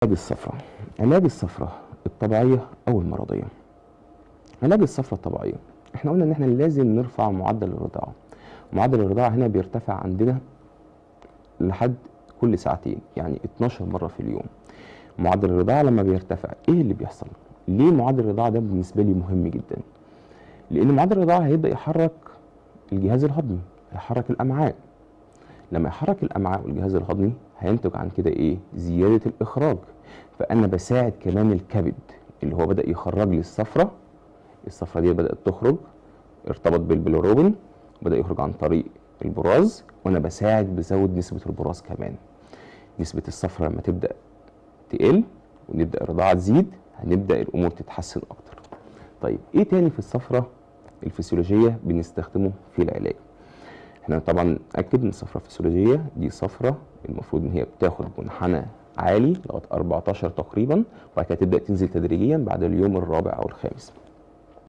علاج الصفرة علاج الصفرة الطبيعية أو المرضية علاج الصفرة الطبيعية احنا قلنا ان احنا لازم نرفع معدل الرضاعة معدل الرضاعة هنا بيرتفع عندنا لحد كل ساعتين يعني 12 مرة في اليوم معدل الرضاعة لما بيرتفع ايه اللي بيحصل ليه معدل الرضاعة ده بالنسبة لي مهم جدا لان معدل الرضاعة هيبدأ يحرك الجهاز الهضمي هيحرك الامعاء لما يحرك الامعاء والجهاز الهضمي هينتج عن كده ايه زياده الاخراج فانا بساعد كمان الكبد اللي هو بدا يخرج لي الصفرة الصفرة دي بدات تخرج ارتبط بالبيلوروبين بدا يخرج عن طريق البراز وانا بساعد بزود نسبه البراز كمان نسبه الصفرة لما تبدا تقل ونبدا الرضاعه تزيد هنبدا الامور تتحسن اكتر طيب ايه تاني في الصفرة الفسيولوجيه بنستخدمه في العلاج احنا طبعا ناكد ان الصفرة الفسيولوجيه دي صفرة المفروض ان هي بتاخد منحنى عالي لغايه 14 تقريبا وبعد كده تبدا تنزل تدريجيا بعد اليوم الرابع او الخامس